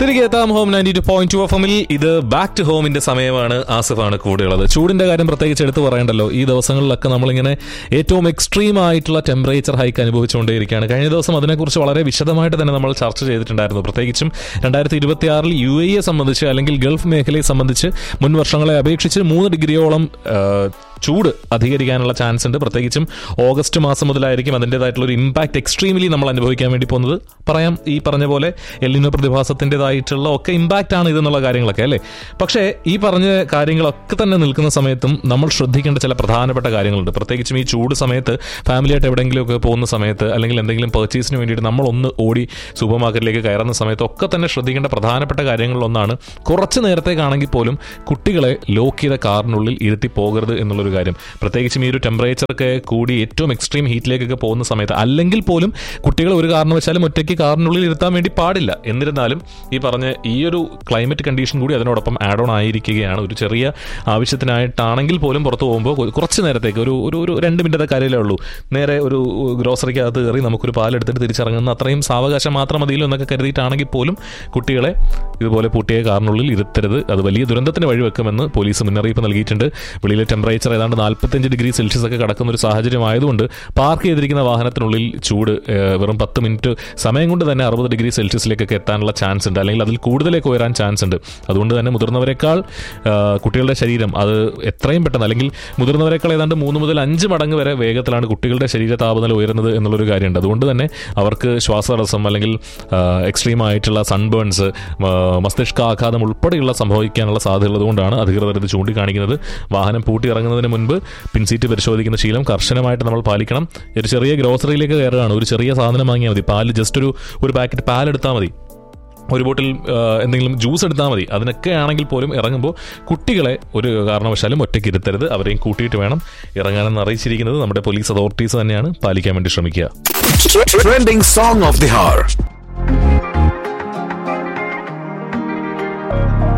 തിരികെ എത്താം home ninety two point two F എമ്മിൽ ഇത് ബാക്ക് ടു ഹോമിന്റെ സമയമാണ് ആസിഫാണ് കൂടെയുള്ളത് ചൂടിന്റെ കാര്യം പ്രത്യേകിച്ച് എടുത്തു പറയണ്ടല്ലോ ഈ ദിവസങ്ങളിലൊക്കെ നമ്മളിങ്ങനെ ഏറ്റവും എക്സ്ട്രീം ആയിട്ടുള്ള ടെമ്പറേച്ചർ ഹൈക്ക് അനുഭവിച്ചുകൊണ്ടേയിരിക്കുകയാണ് കഴിഞ്ഞ ദിവസം അതിനെക്കുറിച്ച് വളരെ വിശദമായിട്ട് തന്നെ നമ്മൾ ചർച്ച ചെയ്തിട്ടുണ്ടായിരുന്നു പ്രത്യേകിച്ചും രണ്ടായിരത്തി ഇരുപത്തി ആറിൽ യു എയെ സംബന്ധിച്ച് അല്ലെങ്കിൽ ഗൾഫ് മേഖലയെ സംബന്ധിച്ച് മുൻ വർഷങ്ങളെ അപേക്ഷിച്ച് മൂന്ന് ഡിഗ്രിയോളം ആ, ചൂട് അധികരിക്കാനുള്ള ചാൻസ് ഉണ്ട് പ്രത്യേകിച്ചും ഓഗസ്റ്റ് മാസം മുതലായിരിക്കും അതിൻ്റെതായിട്ടുള്ള ഒരു ഇമ്പാക്ട് എക്സ്ട്രീംലി നമ്മൾ അനുഭവിക്കാൻ വേണ്ടി പോകുന്നത് പറയാം ഈ പറഞ്ഞ പോലെ എല്ലിനോ പ്രതിഭാസത്തിൻ്റെതായിട്ടുള്ള ഒക്കെ ഇമ്പാക്റ്റ് ആണ് ഇതെന്നുള്ള കാര്യങ്ങളൊക്കെ അല്ലേ പക്ഷേ ഈ പറഞ്ഞ കാര്യങ്ങളൊക്കെ തന്നെ നിൽക്കുന്ന സമയത്തും നമ്മൾ ശ്രദ്ധിക്കേണ്ട ചില പ്രധാനപ്പെട്ട കാര്യങ്ങളുണ്ട് പ്രത്യേകിച്ചും ഈ ചൂട് സമയത്ത് ഫാമിലിയായിട്ട് എവിടെയെങ്കിലുമൊക്കെ പോകുന്ന സമയത്ത് അല്ലെങ്കിൽ എന്തെങ്കിലും പർച്ചേസിന് വേണ്ടിയിട്ട് നമ്മൾ ഒന്ന് ഓടി സൂപ്പർ മാർക്കറ്റിലേക്ക് കയറുന്ന സമയത്ത് ഒക്കെ തന്നെ ശ്രദ്ധിക്കേണ്ട പ്രധാനപ്പെട്ട കാര്യങ്ങളിലൊന്നാണ് കുറച്ച് നേരത്തേക്കാണെങ്കിൽ പോലും കുട്ടികളെ ലോക്ക് ചെയ്ത കാറിനുള്ളിൽ ഇരുത്തി പോകരുത് എന്നുള്ളൊരു കാര്യം പ്രത്യേകിച്ചും ഈ ഒരു ടെമ്പറേച്ചറൊക്കെ കൂടി ഏറ്റവും എക്സ്ട്രീം ഹീറ്റിലേക്കൊക്കെ പോകുന്ന സമയത്ത് അല്ലെങ്കിൽ പോലും കുട്ടികളെ ഒരു കാരണവശാലും ഒറ്റയ്ക്ക് കാറിനുള്ളിൽ ഇരുത്താൻ വേണ്ടി പാടില്ല എന്നിരുന്നാലും ഈ പറഞ്ഞ ഈ ഒരു ക്ലൈമറ്റ് കണ്ടീഷൻ കൂടി അതിനോടൊപ്പം ആഡ് ഓൺ ആയിരിക്കുകയാണ് ഒരു ചെറിയ ആവശ്യത്തിനായിട്ടാണെങ്കിൽ പോലും പുറത്ത് പോകുമ്പോൾ കൊ- കുറച്ച് നേരത്തേക്ക് ഒരു ഒരു ഒരു രണ്ട് മിനിറ്റത്തെ കാര്യമേ ഉള്ളൂ നേരെ ഒരു ഗ്രോസറിക്കകത്ത് കയറി നമുക്കൊരു പാലെടുത്തിട്ട് തിരിച്ചിറങ്ങുന്ന അത്രയും സാവകാശം മാത്രം മതിയല്ലോ എന്നൊക്കെ കരുതിയിട്ടാണെങ്കിൽ പോലും കുട്ടികളെ ഇതുപോലെ പൂട്ടിയ കാറിനുള്ളിൽ ഇരുത്തരുത് അത് വലിയ ദുരന്തത്തിന് വഴിവെക്കുമെന്ന് പോലീസ് മുന്നറിയിപ്പ് നൽകിയിട്ടുണ്ട് വെളിയിലെ ടെമ്പറേച്ചർ ഏതാണ്ട് നാൽപ്പത്തഞ്ച് ഡിഗ്രി സെൽഷ്യസ് ഒക്കെ കടക്കുന്ന ഒരു സാഹചര്യം ആയതുകൊണ്ട് പാർക്ക് ചെയ്തിരിക്കുന്ന വാഹനത്തിനുള്ളിൽ ചൂട് ഏഹ്, വെറും പത്ത് മിനിറ്റ് സമയം കൊണ്ട് തന്നെ അറുപത് ഡിഗ്രി സെൽഷ്യസിലേക്കൊക്കെ എത്താനുള്ള ചാൻസ് ഉണ്ട് അല്ലെങ്കിൽ അതിൽ കൂടുതലേക്ക് ഉയരാൻ ചാൻസ് ഉണ്ട് അതുകൊണ്ട് തന്നെ മുതിർന്നവരെക്കാൾ ആ, കുട്ടികളുടെ ശരീരം അത് എത്രയും പെട്ടെന്ന് അല്ലെങ്കിൽ മുതിർന്നവരെക്കാൾ ഏതാണ്ട് മൂന്ന് മുതൽ അഞ്ച് മടങ്ങ് വരെ വേഗത്തിലാണ് കുട്ടികളുടെ ശരീര താപനില ഉയരുന്നത് എന്നുള്ളൊരു കാര്യമുണ്ട് അതുകൊണ്ട് തന്നെ അവർക്ക് ശ്വാസതടസ്സം അല്ലെങ്കിൽ എക്സ്ട്രീം ആയിട്ടുള്ള സൺബേൺസ് മസ്തിഷ്കാഘാതം ഉൾപ്പെടെയുള്ള സംഭവിക്കാനുള്ള സാധ്യതയുള്ളത് കൊണ്ടാണ് അധികൃതർ ഇത് ചൂണ്ടിക്കാണിക്കുന്നത് വാഹനം പൂട്ടി ഇറങ്ങുന്നതിന് മുൻപ് പിൻസീറ്റ് പരിശോധിക്കുന്ന ശീലം കർശനമായിട്ട് നമ്മൾ പാലിക്കണം ഒരു ചെറിയ ഗ്രോസറിയിലേക്ക് കയറുകയാണ് ഒരു ചെറിയ സാധനം വാങ്ങിയാൽ മതി പാല് ജസ്റ്റ് ഒരു ഒരു പാക്കറ്റ് പാൽ എടുത്താൽ മതി ഒരു ബോട്ടിൽ ആ, എന്തെങ്കിലും ജ്യൂസ് എടുത്താൽ മതി അതിനൊക്കെ ആണെങ്കിൽ പോലും ഇറങ്ങുമ്പോൾ കുട്ടികളെ ഒരു കാരണവശാലും ഒറ്റയ്ക്ക് ഇരുത്തരുത് അവരെയും കൂട്ടിയിട്ട് വേണം ഇറങ്ങാനെന്ന് അറിയിച്ചിരിക്കുന്നത് നമ്മുടെ പോലീസ് അതോറിറ്റീസ് തന്നെയാണ് പാലിക്കാൻ വേണ്ടി ശ്രമിക്കുക Trending song of the hour.